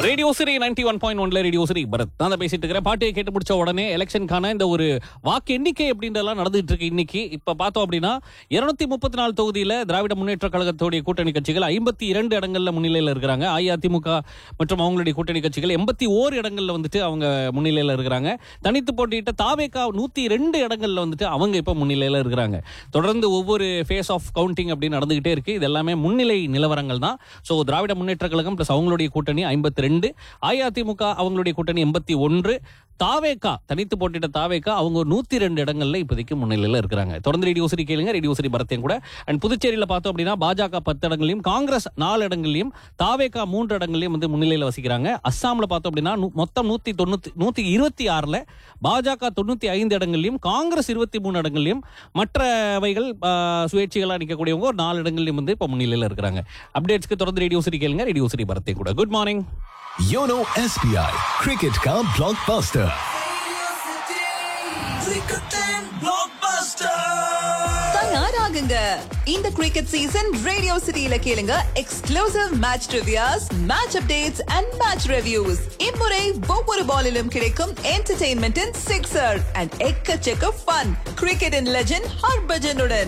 radio city ninety one point ஒன்ல radio city Bharath நான் தான் பேசிட்டு இருக்கிறேன் பாட்டியை கேட்டு முடிச்ச உடனே எலெக்ஷனுக்கான இந்த ஒரு வாக்கு எண்ணிக்கை அப்படின்றதெல்லாம் நடந்துட்டு இருக்கு இன்னைக்கு இப்ப பார்த்தோம் அப்படின்னா இருநூத்தி முப்பத்தி நாலு தொகுதியில திராவிட முன்னேற்ற கழகத்துடைய கூட்டணி கட்சிகள் ஐம்பத்தி இரண்டு இடங்கள்ல முன்னிலையில இருக்கிறாங்க அஇஅதிமுக மற்றும் அவங்களுடைய கூட்டணி கட்சிகள் எண்பத்தி ஓரு இடங்கள்ல வந்துட்டு அவங்க முன்னிலையில இருக்கிறாங்க தனித்து போட்டியிட்ட தாவேகா நூத்தி ரெண்டு இடங்கள்ல வந்துட்டு அவங்க இப்ப முன்னிலையில இருக்கிறாங்க தொடர்ந்து ஒவ்வொரு ஃபேஸ் ஆஃப் கவுண்டிங் அப்படின்னு நடந்துகிட்டே இருக்கு இது எல்லாமே முன்னிலை நிலவரங்கள் தான் ஸோ திராவிட முன்னேற்ற கழகம் பிளஸ் அவங்களுடைய கூட்டணி ஐம்பத்தி ரெண்டு அஇஅதிமுக அவங்களுடைய கூட்டணி எண்பத்தி ஒன்று தாவேகா தனித்து போட்டிட்ட தாவேகா அவங்க ஒரு நூத்தி ரெண்டு இடங்கள்ல இப்போதைக்கு முன்னிலையில இருக்கிறாங்க தொடர்ந்து ரேடியோ சரி கேளுங்க ரேடியோ சரி பரத்தையும் கூட அண்ட் புதுச்சேரியில பார்த்தோம் அப்படின்னா பாஜக பத்து இடங்களையும் காங்கிரஸ் நாலு இடங்களையும் தாவேகா மூன்று இடங்களையும் வந்து முன்னிலையில வசிக்கிறாங்க அஸ்ஸாம்ல பார்த்தோம் அப்படின்னா நூ- மொத்தம் நூத்தி தொண்ணூத்தி நூத்தி இருபத்தி ஆறுல பாஜக தொண்ணூத்தி ஐந்து இடங்கள்லையும் காங்கிரஸ் இருபத்தி மூணு இடங்கள்லையும் மற்றவைகள் ஆ, சுயேட்சைகளா நிற்கக்கூடியவங்க ஒரு நாலு இடங்கள்லையும் வந்து இப்போ முன்னிலையில இருக்கிறாங்க அப்டேட்ஸ்க்கு தொடர்ந்து ரேடியோ சரி கேளுங்க ரேடியோ சரி பரத்தையும் கூட good morning YONO SBI cricket का ब्लॉकबस्टर தயாராகுங்க இந்த கிரிக்கெட் சீசன் ரேடியோ சிட்டியில கேளுங்க exclusive match reviews match updates and match reviews இம்முறை ஒவ்வொரு பாலிலும் கிடைக்கும் என்டர்டெயின்மெண்ட் சிக்ஸர் அண்ட் எக்கச்சக்க ஃபன் கிரிக்கெட்டின் லெஜெண்ட் ஹர்பஜனுடன்